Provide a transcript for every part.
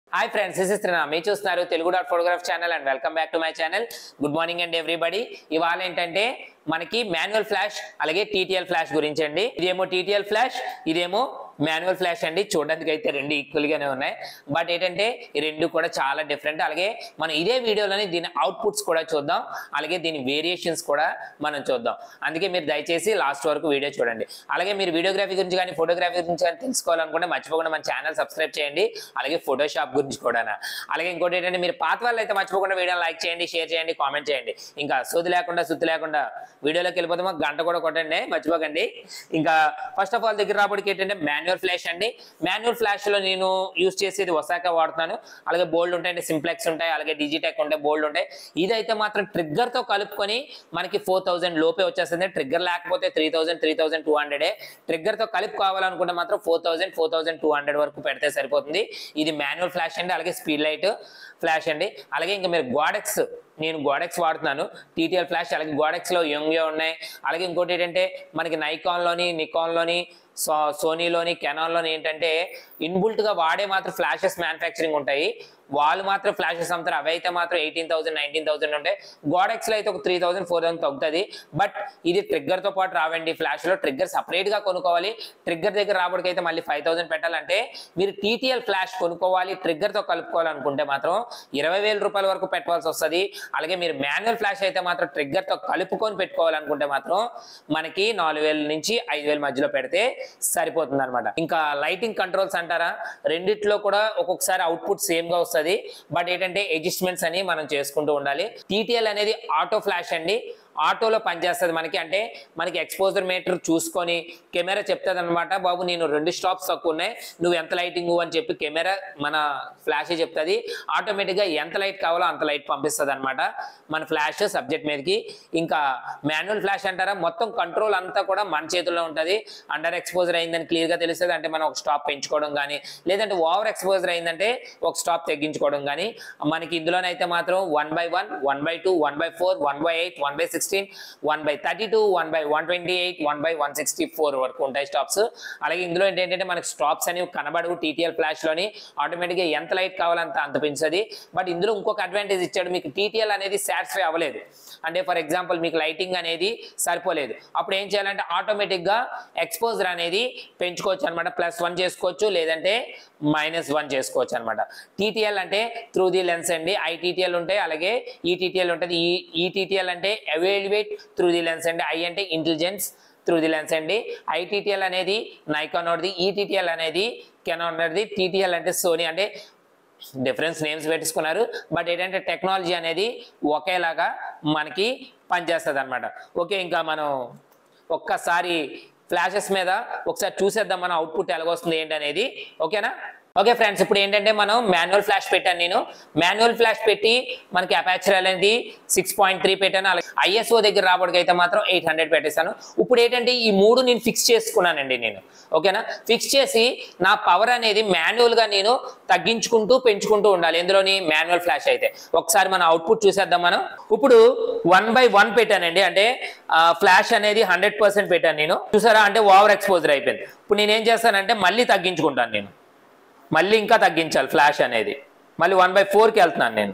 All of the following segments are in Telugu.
hi friends this is Trina మీరు చూస్తున్నారు Telugu dot photograph channel and welcome back to my channel good morning and everybody ఇవాళ ఏంటంటే మనకి మాన్యువల్ ఫ్లాష్ అలాగే టీటీఎల్ ఫ్లాష్ గురించి అండి ఇదేమో టీటీఎల్ ఫ్లాష్ ఇదేమో మాన్యువల్ ఫ్లాష్ అండి చూడడానికి అయితే రెండు ఈక్వల్ గానే ఉన్నాయి బట్ ఏంటంటే ఈ రెండు కూడా చాలా డిఫరెంట్ అలాగే మనం ఇదే వీడియోలోని దీని అవుట్పుట్స్ కూడా చూద్దాం అలాగే దీని వేరియేషన్స్ కూడా మనం చూద్దాం అందుకే మీరు దయచేసి లాస్ట్ వరకు వీడియో చూడండి అలాగే మీరు వీడియోగ్రఫీ గురించి కానీ ఫోటోగ్రఫీ గురించి కానీ తెలుసుకోవాలనుకుంటే మర్చిపోకుండా మన ఛానల్ సబ్స్క్రైబ్ చేయండి అలాగే ఫోటోషాప్ గురించి కూడా అలాగే ఇంకోటి ఏంటంటే మీరు పాత వాళ్ళు అయితే మర్చిపోకుండా వీడియో లైక్ చేయండి షేర్ చేయండి కామెంట్ చేయండి ఇంకా సోది లేకుండా సుత్తి లేకుండా వీడియోలోకి వెళ్ళిపోతే గంట కూడా కొట్టండి మర్చిపోకండి ఇంకా ఫస్ట్ ఆఫ్ ఆల్ దగ్గర రాబడికి ఏంటంటే మాన్యువల్ ఫ్లాష్ అండి మాన్యువల్ ఫ్లాష్ లో నేను యూస్ చేసేది ఒసాకా వాడుతున్నాను అలాగే బోల్డ్ ఉంటాయి సింప్లెక్స్ ఉంటాయి అలాగే డిజిటెక్ ఉంటాయి బోల్డ్ ఉంటాయి ఇదైతే మాత్రం ట్రిగ్గర్ తో కలుపుకొని మనకి ఫోర్ థౌసండ్ లోపే వచ్చేస్తుంది ట్రిగ్గర్ లేకపోతే three thousand three thousand two హండ్రెడే ట్రిగ్గర్ తో కలిపి కావాలనుకుంటే మాత్రం four thousand four thousand two hundred వరకు పెడితే సరిపోతుంది ఇది మాన్యువల్ ఫ్లాష్ అండి అలాగే స్పీడ్ లైట్ ఫ్లాష్ అండి అలాగే ఇంకా మీరు గోడెక్స్ నేను గోడెక్స్ వాడుతున్నాను టీటీఎల్ ఫ్లాష్ అలాగే గోడెక్స్ లో యంగ్యో ఉన్నాయి అలాగే ఇంకోటి ఏంటంటే మనకి నైకాన్లోని నికాన్లోని సో సోనీలోని కెనాన్లోని ఏంటంటే ఇన్బుల్ట్ గా వాడే మాత్రం ఫ్లాషెస్ మ్యానుఫ్యాక్చరింగ్ ఉంటాయి వాళ్ళు మాత్రం ఫ్లాషెస్ అమ్ముతారు అవి అయితే మాత్రం ఎయిటీన్ థౌసండ్ నైన్టీన్ థౌసండ్ ఉంటాయి గోడెక్స్ లో అయితే ఒక త్రీ థౌసండ్ ఫోర్ థౌసండ్ తగ్గుతుంది బట్ ఇది ట్రిగ్గర్ తో పాటు రావండి ఫ్లాష్ లో ట్రిగ్గర్ సపరేట్ గా కొనుక్కోవాలి ట్రిగ్గర్ దగ్గర రాబడికైతే మళ్ళీ ఫైవ్ థౌసండ్ పెట్టాలంటే మీరు టీటీఎల్ ఫ్లాష్ కొనుక్కోవాలి ట్రిగ్గర్ తో కలుపుకోవాలనుకుంటే మాత్రం ఇరవై వేల రూపాయల వరకు పెట్టాల్సి వస్తుంది అలాగే మీరు మాన్యువల్ ఫ్లాష్ అయితే మాత్రం ట్రిగ్గర్ తో కలుపుకొని పెట్టుకోవాలనుకుంటే మాత్రం మనకి నాలుగు వేల నుంచి ఐదు వేల మధ్యలో పెడితే సరిపోతుంది అనమాట ఇంకా లైటింగ్ కంట్రోల్స్ అంటారా రెండిట్లో కూడా ఒక్కొక్కసారి అవుట్పుట్ సేమ్ గా వస్తుంది బట్ ఏంటంటే అడ్జస్ట్మెంట్స్ అని మనం చేసుకుంటూ ఉండాలి టీటీఎల్ అనేది ఆటో ఫ్లాష్ అండి ఆటోలో పనిచేస్తుంది మనకి అంటే మనకి ఎక్స్పోజర్ మీటర్ చూసుకొని కెమెరా చెప్తుంది అనమాట బాబు నేను రెండు స్టాప్స్ తక్కువ ఉన్నాయి నువ్వు ఎంత లైటింగ్ అని చెప్పి కెమెరా మన ఫ్లాష్ చెప్తుంది ఆటోమేటిక్గా ఎంత లైట్ కావాలో అంత లైట్ పంపిస్తుంది అనమాట మన ఫ్లాష్ సబ్జెక్ట్ మీదకి ఇంకా మాన్యువల్ ఫ్లాష్ అంటారా మొత్తం కంట్రోల్ అంతా కూడా మన చేతుల్లో ఉంటుంది అండర్ ఎక్స్పోజర్ అయిందని క్లియర్గా తెలుస్తుంది అంటే మనం ఒక స్టాప్ పెంచుకోవడం కానీ లేదంటే ఓవర్ ఎక్స్పోజర్ అయిందంటే ఒక స్టాప్ తగ్గించుకోవడం కానీ మనకి ఇందులోనైతే మాత్రం one by one one by two one by four one by eight one by sixteen one by thirty two one by one twenty eight one by one sixty four వరకు ఉంటాయి స్టాప్స్ అలాగే ఇందులో ఏంటంటే మనకి స్టాప్స్ అనేవి కనబడవు టీటీఎల్ ఫ్లాష్ లోని ఆటోమేటిక్గా ఎంత లైట్ కావాలంత అంత పెంచుతుంది బట్ ఇందులో ఇంకొక అడ్వాంటేజ్ ఇచ్చాడు మీకు టీటీఎల్ అనేది సాటిస్ఫై అవ్వలేదు అంటే ఫర్ ఎగ్జాంపుల్ మీకు లైటింగ్ అనేది సరిపోలేదు అప్పుడు ఏం చేయాలంటే ఆటోమేటిక్గా ఎక్స్పోజర్ అనేది పెంచుకోవచ్చు అనమాట ప్లస్ వన్ చేసుకోవచ్చు లేదంటే మైనస్ వన్ చేసుకోవచ్చు అనమాట టీటీఎల్ అంటే త్రూ ది లెన్స్ అండి ఐటీటీఎల్ ఉంటాయి అలాగే ఈటీటీఎల్ ఉంటుంది ఈ ఈటీటీఎల్ అంటే అవైలబేట్ త్రూ ది లెన్స్ అండి ఐ అంటే ఇంటెలిజెన్స్ త్రూ ది లెన్స్ అండి ఐటీటీఎల్ అనేది నైకాన్ ఒకటి ఈటీటీఎల్ అనేది కెనాన్ అనేది టీటీఎల్ అంటే సోనీ అంటే డిఫరెన్స్ నేమ్స్ పెట్టుకున్నారు బట్ ఏంటంటే టెక్నాలజీ అనేది ఒకేలాగా మనకి పనిచేస్తుంది అనమాట ఓకే ఇంకా మనం ఒక్కసారి ఫ్లాషెస్ మీద ఒకసారి చూసేద్దాం మన అవుట్పుట్ ఎలాగొస్తుంది ఏంటి అనేది ఓకేనా ఓకే ఫ్రెండ్స్ ఇప్పుడు ఏంటంటే మనం మాన్యువల్ ఫ్లాష్ పెట్టాను నేను మాన్యువల్ ఫ్లాష్ పెట్టి మనకి అపాచర్ అనేది సిక్స్ పాయింట్ త్రీ పెట్టాను అలాగే ఐఎస్ఓ దగ్గర రాబడికి అయితే మాత్రం ఎయిట్ హండ్రెడ్ పెట్టేశాను ఇప్పుడు ఏంటంటే ఈ మూడు నేను ఫిక్స్ చేసుకున్నానండి నేను ఓకేనా ఫిక్స్ చేసి నా పవర్ అనేది మాన్యువల్గా నేను తగ్గించుకుంటూ పెంచుకుంటూ ఉండాలి ఎందులోని మాన్యువల్ ఫ్లాష్ అయితే ఒకసారి మన అవుట్పుట్ చూసేద్దాం మనం ఇప్పుడు వన్ బై వన్ పెట్టానండి అంటే ఫ్లాష్ అనేది హండ్రెడ్ పర్సెంట్ పెట్టాను నేను చూసారా అంటే ఓవర్ ఎక్స్పోజర్ అయిపోయింది ఇప్పుడు నేను ఏం చేస్తానంటే మళ్ళీ తగ్గించుకుంటాను నేను మళ్ళీ ఇంకా తగ్గించాలి ఫ్లాష్ అనేది మళ్ళీ వన్ బై ఫోర్కి వెళ్తున్నాను నేను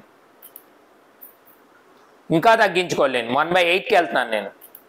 ఇంకా తగ్గించుకోలేను వన్ బై ఎయిట్కి వెళ్తున్నాను నేను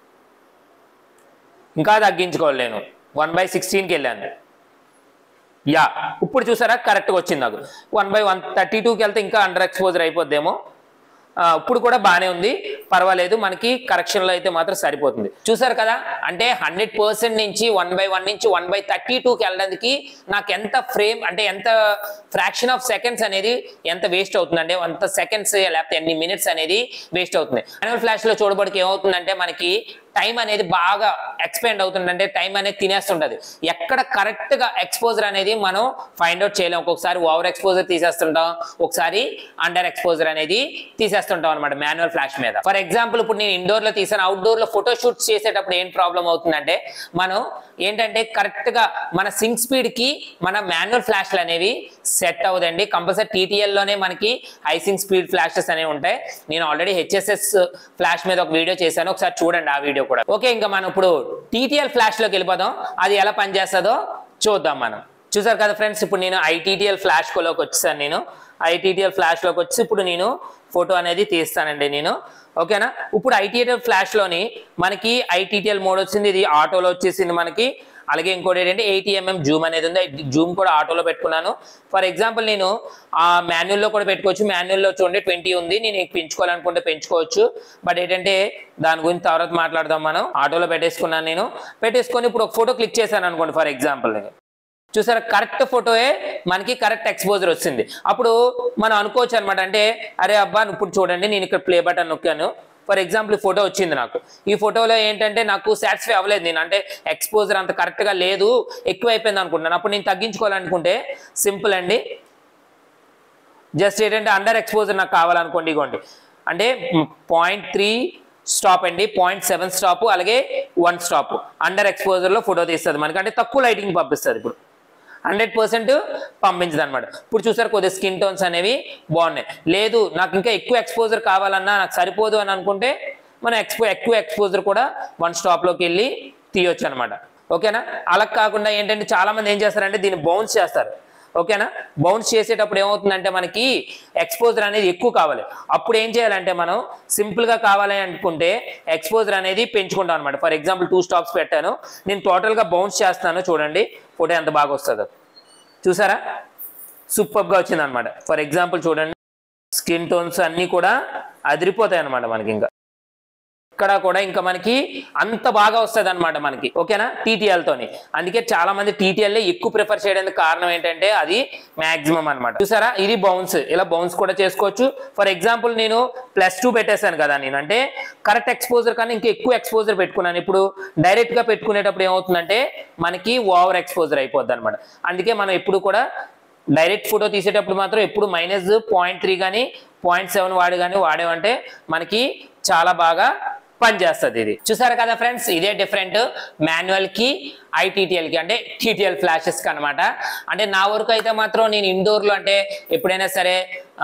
ఇంకా తగ్గించుకోలేను వన్ బై సిక్స్టీన్కి వెళ్ళాను యా ఇప్పుడు చూసారా కరెక్ట్గా వచ్చింది నాకు వన్ బై వన్ థర్టీ టూకి వెళ్తే ఇంకా అండర్ ఎక్స్పోజర్ అయిపోద్దేమో ఆ, ఇప్పుడు కూడా బాగానే ఉంది పర్వాలేదు మనకి కరెక్షన్లో అయితే మాత్రం సరిపోతుంది చూసారు కదా అంటే హండ్రెడ్ పర్సెంట్ నుంచి వన్ బై వన్ నుంచి వన్ బై థర్టీ టూకి వెళ్ళడానికి నాకు ఎంత ఫ్రేమ్ అంటే ఎంత ఫ్రాక్షన్ ఆఫ్ సెకండ్స్ అనేది ఎంత వేస్ట్ అవుతుంది అంటే అంత సెకండ్స్ లేకపోతే ఎన్ని మినిట్స్ అనేది వేస్ట్ అవుతుంది యాన్యువల్ ఫ్లాష్ లో చూడబడికి ఏమవుతుందంటే మనకి టైం అనేది బాగా ఎక్స్పెండ్ అవుతుంది అంటే టైం అనేది తినేస్తుంటది ఎక్కడ కరెక్ట్ గా ఎక్స్పోజర్ అనేది మనం ఫైండ్ అవుట్ చేయలేం ఒక్కొక్కసారి ఓవర్ ఎక్స్పోజర్ తీసేస్తుంటాం ఒకసారి అండర్ ఎక్స్పోజర్ అనేది తీసేస్తుంటాం అనమాట మాన్యువల్ ఫ్లాష్ మీద ఫర్ ఎగ్జాంపుల్ ఇప్పుడు నేను ఇండోర్ లో తీసాను అవుట్డోర్ లో ఫోటో షూట్స్ చేసేటప్పుడు ఏం ప్రాబ్లం అవుతుందంటే మనం ఏంటంటే కరెక్ట్ గా మన సింక్ స్పీడ్ కి మన మాన్యువల్ ఫ్లాష్లు అనేవి సెట్ అవ్వదండి కంపల్సరీ టీటీఎల్ లోనే మనకి హైసింగ్ స్పీడ్ ఫ్లాషెస్ అనేవి ఉంటాయి నేను ఆల్రెడీ హెచ్ఎస్ఎస్ ఫ్లాష్ మీద ఒక వీడియో చేశాను ఒకసారి చూడండి ఆ వీడియో కూడా ఓకే ఇంకా మనం ఇప్పుడు టీటీఎల్ ఫ్లాష్ లోకి వెళ్ళిపోదాం అది ఎలా పనిచేస్తుందో చూద్దాం మనం చూసారు కదా ఫ్రెండ్స్ ఇప్పుడు నేను ఐటీటీఎల్ ఫ్లాష్ లోకి వచ్చేసాను నేను ఐటీటీఎల్ ఫ్లాష్ లోకి వచ్చి ఇప్పుడు నేను ఫోటో అనేది తీస్తానండి నేను ఓకేనా ఇప్పుడు ఐటీటీఎల్ ఫ్లాష్ లోని మనకి ఐటీటీఎల్ మోడ్ వచ్చింది ఇది ఆటోలో వచ్చేసింది మనకి అలాగే ఇంకోటి ఏంటంటే ఎయిటీ ఎంఎం జూమ్ అనేది ఉంది జూమ్ కూడా ఆటోలో పెట్టుకున్నాను ఫర్ ఎగ్జాంపుల్ నేను ఆ మాన్యువల్లో కూడా పెట్టుకోవచ్చు మాన్యువల్లో చూడండి ట్వంటీ ఉంది నేను పెంచుకోవాలనుకుంటే పెంచుకోవచ్చు బట్ ఏంటంటే దాని గురించి తర్వాత మాట్లాడదాం మనం ఆటోలో పెట్టేసుకున్నాను నేను పెట్టేసుకొని ఇప్పుడు ఒక ఫోటో క్లిక్ చేశాను అనుకోండి ఫర్ ఎగ్జాంపుల్ నేను చూసారా కరెక్ట్ ఫోటోయే మనకి కరెక్ట్ ఎక్స్పోజర్ వచ్చింది అప్పుడు మనం అనుకోవచ్చు అనమాట అంటే అరే అబ్బా ఇప్పుడు చూడండి నేను ఇక్కడ ప్లే బటన్ నొక్కాను ఫర్ ఎగ్జాంపుల్ ఈ ఫోటో వచ్చింది నాకు ఈ ఫోటోలో ఏంటంటే నాకు సాటిస్ఫై అవ్వలేదు నేను అంటే ఎక్స్పోజర్ అంత కరెక్ట్గా లేదు ఎక్కువ అయిపోయింది అనుకుంటున్నాను అప్పుడు నేను తగ్గించుకోవాలనుకుంటే సింపుల్ అండి జస్ట్ ఏంటంటే అండర్ ఎక్స్పోజర్ నాకు కావాలనుకోండి ఇగోండి అంటే పాయింట్ త్రీ స్టాప్ అండి పాయింట్ సెవెన్ స్టాప్ అలాగే వన్ స్టాప్ అండర్ ఎక్స్పోజర్లో ఫోటో తీస్తుంది మనకి అంటే తక్కువ లైటింగ్ పంపిస్తుంది ఇప్పుడు హండ్రెడ్ పర్సెంట్ పంపించదు అనమాట ఇప్పుడు చూసారు కొద్దిగా స్కిన్ టోన్స్ అనేవి బాగున్నాయి లేదు నాకు ఇంకా ఎక్కువ ఎక్స్పోజర్ కావాలన్నా నాకు సరిపోదు అని అనుకుంటే మనం ఎక్స్పో ఎక్కువ ఎక్స్పోజర్ కూడా వన్ స్టాప్లోకి వెళ్ళి తీయొచ్చు అనమాట ఓకేనా అలా కాకుండా ఏంటంటే చాలా మంది ఏం చేస్తారంటే దీన్ని బౌన్స్ చేస్తారు ఓకేనా బౌన్స్ చేసేటప్పుడు ఏమవుతుందంటే మనకి ఎక్స్పోజర్ అనేది ఎక్కువ కావాలి అప్పుడు ఏం చేయాలంటే మనం సింపుల్ గా కావాలి అనుకుంటే ఎక్స్పోజర్ అనేది పెంచుకుంటాం అనమాట ఫర్ ఎగ్జాంపుల్ టూ స్టాప్స్ పెట్టాను నేను టోటల్ గా బౌన్స్ చేస్తాను చూడండి ఫోటో ఎంత బాగా వస్తుందో చూసారా సూపర్ గా వచ్చింది అనమాట ఫర్ ఎగ్జాంపుల్ చూడండి స్కిన్ టోన్స్ అన్ని కూడా అదిరిపోతాయి అనమాట మనకి ఇంకా ఇక్కడ కూడా ఇంకా మనకి అంత బాగా వస్తుంది అనమాట మనకి ఓకేనా TTL తోని అందుకే చాలా మంది టీటీఎల్ ఎక్కువ ప్రిఫర్ చేయడానికి కారణం ఏంటంటే అది మాక్సిమం అన్నమాట చూసారా ఇది బౌన్స్ ఇలా బౌన్స్ కూడా చేసుకోవచ్చు ఫర్ ఎగ్జాంపుల్ నేను ప్లస్ టూ పెట్టేశాను కదా నేను అంటే కరెక్ట్ ఎక్స్పోజర్ కానీ ఇంకా ఎక్కువ ఎక్స్పోజర్ పెట్టుకున్నాను ఇప్పుడు డైరెక్ట్ గా పెట్టుకునేటప్పుడు ఏమవుతుందంటే మనకి ఓవర్ ఎక్స్పోజర్ అయిపోద్ది అనమాట అందుకే మనం ఎప్పుడు కూడా డైరెక్ట్ ఫోటో తీసేటప్పుడు మాత్రం ఎప్పుడు మైనస్ పాయింట్ త్రీ కానీ పాయింట్ సెవెన్ వాడు కానీ వాడేమంటే మనకి చాలా బాగా పనిచేస్తుంది ఇది చూసారు కదా ఫ్రెండ్స్ ఇదే డిఫరెంట్ మాన్యువల్ కి ఐటీటీఎల్ కి అంటే టీటీఎల్ ఫ్లాషెస్ కి అనమాట అంటే నా వరకు అయితే మాత్రం నేను ఇండోర్ లో అంటే ఎప్పుడైనా సరే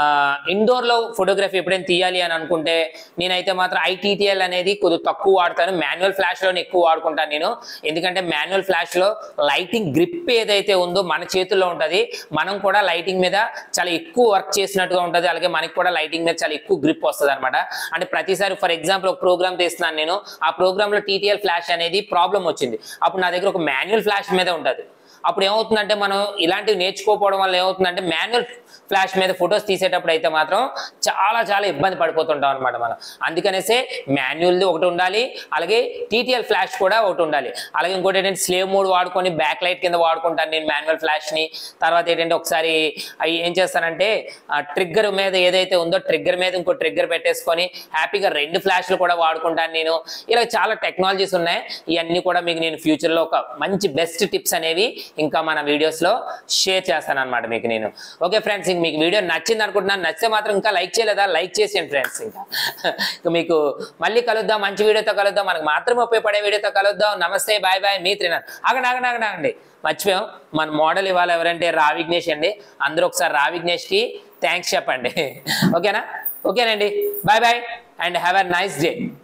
ఇండోర్ లో ఫోటోగ్రఫీ ఎప్పుడైనా తీయాలి అని అనుకుంటే నేనైతే మాత్రం ఐటీటీఎల్ అనేది కొద్దిగా తక్కువ వాడతాను మాన్యువల్ ఫ్లాష్ లోనే ఎక్కువ వాడుకుంటాను నేను ఎందుకంటే మాన్యువల్ ఫ్లాష్ లో లైటింగ్ గ్రిప్ ఏదైతే ఉందో మన చేతుల్లో ఉంటది మనం కూడా లైటింగ్ మీద చాలా ఎక్కువ వర్క్ చేసినట్టుగా ఉంటది అలాగే మనకి కూడా లైటింగ్ మీద చాలా ఎక్కువ గ్రిప్ వస్తుంది అనమాట అంటే ప్రతిసారి ఫర్ ఎగ్జాంపుల్ ఒక ప్రోగ్రామ్ తీస్తున్నాను నేను ఆ ప్రోగ్రామ్ లో టీటీఎల్ ఫ్లాష్ అనేది ప్రాబ్లం వచ్చింది అప్పుడు నా దగ్గర ఒక మాన్యువల్ ఫ్లాష్ మీద ఉంటది అప్పుడు ఏమవుతుందంటే మనం ఇలాంటివి నేర్చుకోకపోవడం వల్ల ఏమవుతుందంటే మాన్యువల్ ఫ్లాష్ మీద ఫొటోస్ తీసేటప్పుడు అయితే మాత్రం చాలా చాలా ఇబ్బంది పడిపోతుంటాం అనమాట మనం అందుకనేసే మాన్యువల్ది ఒకటి ఉండాలి అలాగే టీటీఎల్ ఫ్లాష్ కూడా ఒకటి ఉండాలి అలాగే ఇంకోటి ఏంటంటే స్లేవ్ మోడ్ వాడుకొని బ్యాక్ లైట్ కింద వాడుకుంటాను నేను మాన్యువల్ ఫ్లాష్ని తర్వాత ఏంటంటే ఒకసారి అవి ఏం చేస్తానంటే ట్రిగ్గర్ మీద ఏదైతే ఉందో ట్రిగ్గర్ మీద ఇంకో ట్రిగ్గర్ పెట్టేసుకొని హ్యాపీగా రెండు ఫ్లాష్లు కూడా వాడుకుంటాను నేను ఇలా చాలా టెక్నాలజీస్ ఉన్నాయి ఇవన్నీ కూడా మీకు నేను ఫ్యూచర్లో ఒక మంచి బెస్ట్ టిప్స్ అనేవి ఇంకా మన వీడియోస్లో షేర్ చేస్తాను అనమాట మీకు నేను ఓకే ఫ్రెండ్స్ ఇంక మీకు వీడియో నచ్చింది అనుకుంటున్నాను నచ్చితే మాత్రం ఇంకా లైక్ చేయలేదా లైక్ చేసేయండి ఫ్రెండ్స్ ఇంకా ఇంకా మీకు మళ్ళీ కలుద్దాం మంచి వీడియోతో కలుద్దాం మనకు మాత్రమే ఉపయోగపడే వీడియోతో కలుద్దాం నమస్తే బాయ్ బాయ్ మీ త్రినాథ్ ఆగండి ఆగండి ఆగండి ఆగండి మర్చిపోయాం మన మోడల్ ఇవాళ ఎవరంటే రా విఘ్నేష్ అండి అందరూ ఒకసారి రా విఘ్నేష్కి థ్యాంక్స్ చెప్పండి ఓకేనా ఓకేనండి bye bye and have a nice day